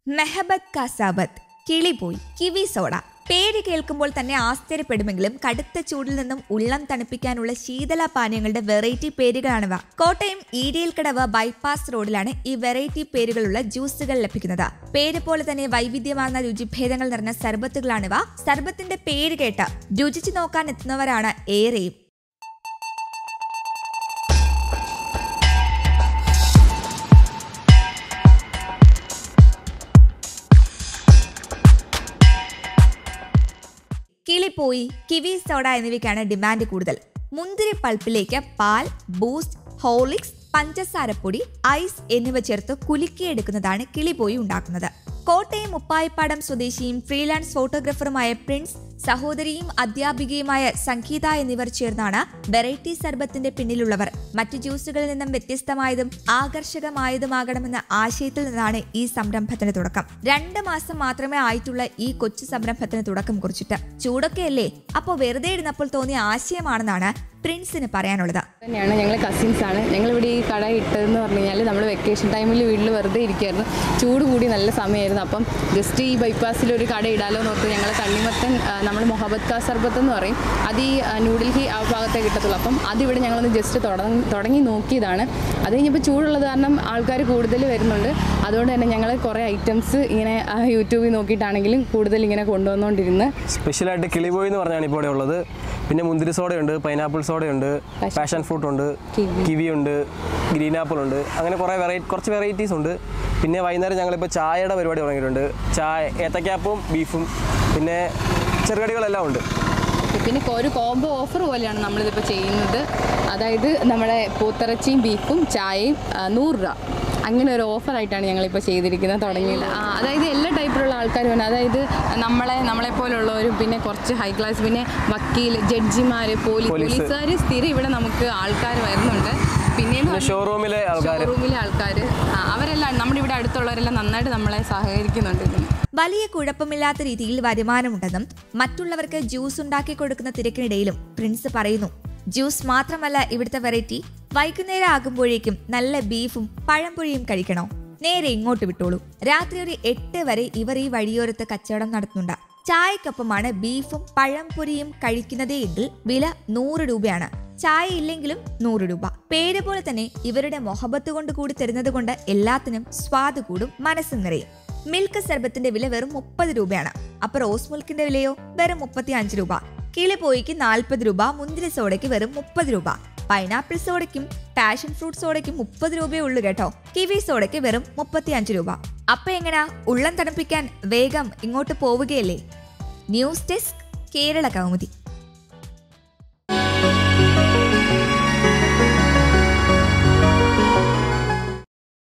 മെഹബത് കസാബത്ത് കിളിപോയി kiwi soda പേര് കേൾക്കുമ്പോൾ തന്നെ ആശ്ചര്യപ്പെടുമെങ്കിലും കടുത്ത ചൂടിൽ നിന്നും ഉള്ളം തണുപ്പിക്കാനുള്ള ശീതള പാനീയങ്ങളുടെ വെറൈറ്റി പേരുകളാണിവ കോട്ടയം ഈടിയൽക്കടവ് ബൈപ്പാസ് റോഡിലാണ് ഈ വെറൈറ്റി പേരുകളുള്ള ജ്യൂസുകൾ ലഭിക്കുന്നത് പേര് പോലെ തന്നെ വൈവിധ്യമാർന്ന രുചിഭേദങ്ങൾ നിറഞ്ഞ സർബത്തുകളാണിവ സർബത്തിന്റെ പേര് കേട്ട് രുചിച്ചു നോക്കാൻ എത്തുന്നവരാണ് ഏറെയും കിളിപ്പോയി കിവി സോഡ എന്നിവയ്ക്കാണ് ഡിമാൻഡ് കൂടുതൽ മുന്തിരി പൾപ്പിലേക്ക് പാൽ ബൂസ്റ്റ് ഹോർലിക്സ് പഞ്ചസാരപ്പൊടി ഐസ് എന്നിവ ചേർത്ത് കുലുക്കിയെടുക്കുന്നതാണ് കിളിപ്പോയി ഉണ്ടാക്കുന്നത് കോട്ടയം മുപ്പായിപ്പാടം സ്വദേശിയും ഫ്രീലാൻസ് ഫോട്ടോഗ്രാഫറുമായ പ്രിൻസ് സഹോദരിയും അധ്യാപികയുമായ സംഗീത എന്നിവർ ചേർന്നാണ് വെറൈറ്റി സർബത്തിന്റെ പിന്നിലുള്ളവർ മറ്റു ജ്യൂസുകളിൽ നിന്നും വ്യത്യസ്തമായതും ആകർഷകമായതുമാകണമെന്ന ആശയത്തിൽ നിന്നാണ് ഈ സംരംഭത്തിന് തുടക്കം രണ്ട് മാസം മാത്രമേ ആയിട്ടുള്ള ഈ കൊച്ചു സംരംഭത്തിന് തുടക്കം കുറിച്ചിട്ട് ചൂടൊക്കെയല്ലേ അപ്പോൾ വെറുതെ ഇരുന്നപ്പോൾ തോന്നിയ ആശയമാണെന്നാണ് പ്രിൻസിന് പറയാനുള്ളത് തന്നെയാണ് ഞങ്ങൾ കസിൻസ് ആണ് ഞങ്ങൾ ഇവിടെ ഈ കട ഇട്ടതെന്ന് പറഞ്ഞു കഴിഞ്ഞാൽ നമ്മൾ വെക്കേഷൻ ടൈമിൽ വീട്ടിൽ വെറുതെ ഇരിക്കുമായിരുന്നു ചൂട് കൂടി നല്ല സമയമായിരുന്നു അപ്പം ജസ്റ്റ് ഈ ബൈപ്പാസിൽ ഒരു കട ഇടാലോ എന്ന് ഓർത്ത് ഞങ്ങൾ തണ്ണിമത്തൻ നമ്മൾ മൊഹബത് കാ സർബത്ത് എന്ന് പറയും അത് ഈ ആ, ന്യൂഡൽഹി ആ ഭാഗത്തേ കിട്ടത്തുള്ളൂ അപ്പം അതിവിടെ ഞങ്ങളൊന്ന് ജസ്റ്റ് തുടങ്ങി തുടങ്ങി നോക്കിയതാണ് അത് കഴിഞ്ഞപ്പോൾ ചൂടുള്ളത് കാരണം ആൾക്കാർ കൂടുതൽ വരുന്നുണ്ട് അതുകൊണ്ട് തന്നെ ഞങ്ങൾ കുറേ ഐറ്റംസ് ഇങ്ങനെ ആ, യൂട്യൂബിൽ നോക്കിയിട്ടാണെങ്കിലും കൂടുതൽ ഇങ്ങനെ കൊണ്ടുവന്നുകൊണ്ടിരുന്ന് സ്പെഷ്യലായിട്ട് കിളിബോയ് എന്ന് പറഞ്ഞാണ് ഇപ്പോൾ ഇവിടെ ഉള്ളത് പിന്നെ മുന്തിരി സോഡയുണ്ട് പൈനാപ്പിൾ സോഡയുണ്ട് പാഷൻ ഫ്രൂട്ട് ഉണ്ട് കിവി. കിവി ഉണ്ട് ഗ്രീൻ ആപ്പിൾ ഉണ്ട് അങ്ങനെ കുറേ വെറൈറ്റി കുറച്ച് വെറൈറ്റീസ് ഉണ്ട് പിന്നെ വൈകുന്നേരം ഞങ്ങളിപ്പോൾ ചായയുടെ പരിപാടി തുടങ്ങിയിട്ടുണ്ട് ചായ ഏത്തക്കാപ്പും ബീഫും പിന്നെ ചെറുകടികളെല്ലാം ഉണ്ട് പിന്നെ ഒരു കോംബോ ഓഫർ പോലെയാണ് നമ്മളിതിപ്പോൾ ചെയ്യുന്നത് അതായത് നമ്മുടെ പൂത്തിറച്ചിയും ബീഫും ചായയും ആ, നൂറ് രൂപ അങ്ങനെ ഒരു ഓഫറായിട്ടാണ് ഞങ്ങളിപ്പോൾ ചെയ്തിരിക്കുന്നത് തുടങ്ങിയത് ആ, അതായത് എല്ലാ ടൈപ്പിലുള്ള ആൾക്കാരും ഉണ്ട് അതായത് നമ്മളെ നമ്മളെ പോലുള്ളവരും പിന്നെ കുറച്ച് ഹൈ ക്ലാസ് പിന്നെ വക്കീൽ ജഡ്ജിമാർ പോലീസ് പോലീസ്. പോലീസുകാർ സ്ഥിരം ഇവിടെ നമുക്ക് ആൾക്കാർ വരുന്നുണ്ട് പിന്നെ പിന്നെ ഷോറൂമിലെ ആൾക്കാർ ഷോറൂമിലെ ആൾക്കാർ അവരെല്ലാം നമ്മുടെ ഇവിടെ അടുത്തുള്ളവരെല്ലാം നന്നായിട്ട് നമ്മളെ സഹകരിക്കുന്നുണ്ട് ഇതിന് വലിയ കുഴപ്പമില്ലാത്ത രീതിയിൽ വരുമാനമുണ്ടെന്നും മറ്റുള്ളവർക്ക് ജ്യൂസ് ഉണ്ടാക്കി കൊടുക്കുന്ന തിരക്കിനിടയിലും പ്രിൻസ് പറയുന്നു ജ്യൂസ് മാത്രമല്ല ഇവിടുത്തെ വെറൈറ്റി വൈകുന്നേരം ആകുമ്പോഴേക്കും നല്ല ബീഫും പഴംപൊഴിയും കഴിക്കണോ നേരെ ഇങ്ങോട്ട് വിട്ടോളൂ രാത്രി ഒരു എട്ട് വരെ ഇവർ ഈ വഴിയോരത്ത് കച്ചവടം നടത്തുന്നുണ്ട് ചായക്കൊപ്പമാണ് ബീഫും പഴംപൊരിയും കഴിക്കുന്നതേ എങ്കിൽ വില നൂറ് രൂപയാണ് ചായ ഇല്ലെങ്കിലും നൂറ് രൂപ പേര് പോലെ തന്നെ ഇവരുടെ മൊഹബത്ത് കൊണ്ട് കൂടി തരുന്നത് കൊണ്ട് എല്ലാത്തിനും സ്വാദ് കൂടും മനസ്സും നിറയും മിൽക്ക് സർബത്തിന്റെ വില വെറും മുപ്പത് രൂപയാണ് അപ്പൊ റോസ് മിൽക്കിന്റെ വിലയോ വെറും മുപ്പത്തി അഞ്ച് രൂപ കിളിപ്പോയിക്ക് നാൽപ്പത് രൂപ മുന്തിരി സോഡയ്ക്ക് വെറും മുപ്പത് രൂപ പൈനാപ്പിൾ സോഡയ്ക്കും പാഷൻ ഫ്രൂട്ട് സോഡയ്ക്കും മുപ്പത് രൂപയേ ഉള്ളൂ കേട്ടോ കിവി സോഡയ്ക്ക് വെറും മുപ്പത്തി അഞ്ച് രൂപ അപ്പൊ എങ്ങനാ ഉള്ളം തണുപ്പിക്കാൻ വേഗം ഇങ്ങോട്ട് പോവുകയല്ലേ ന്യൂസ് ഡെസ്ക് കേരള കൗമുദി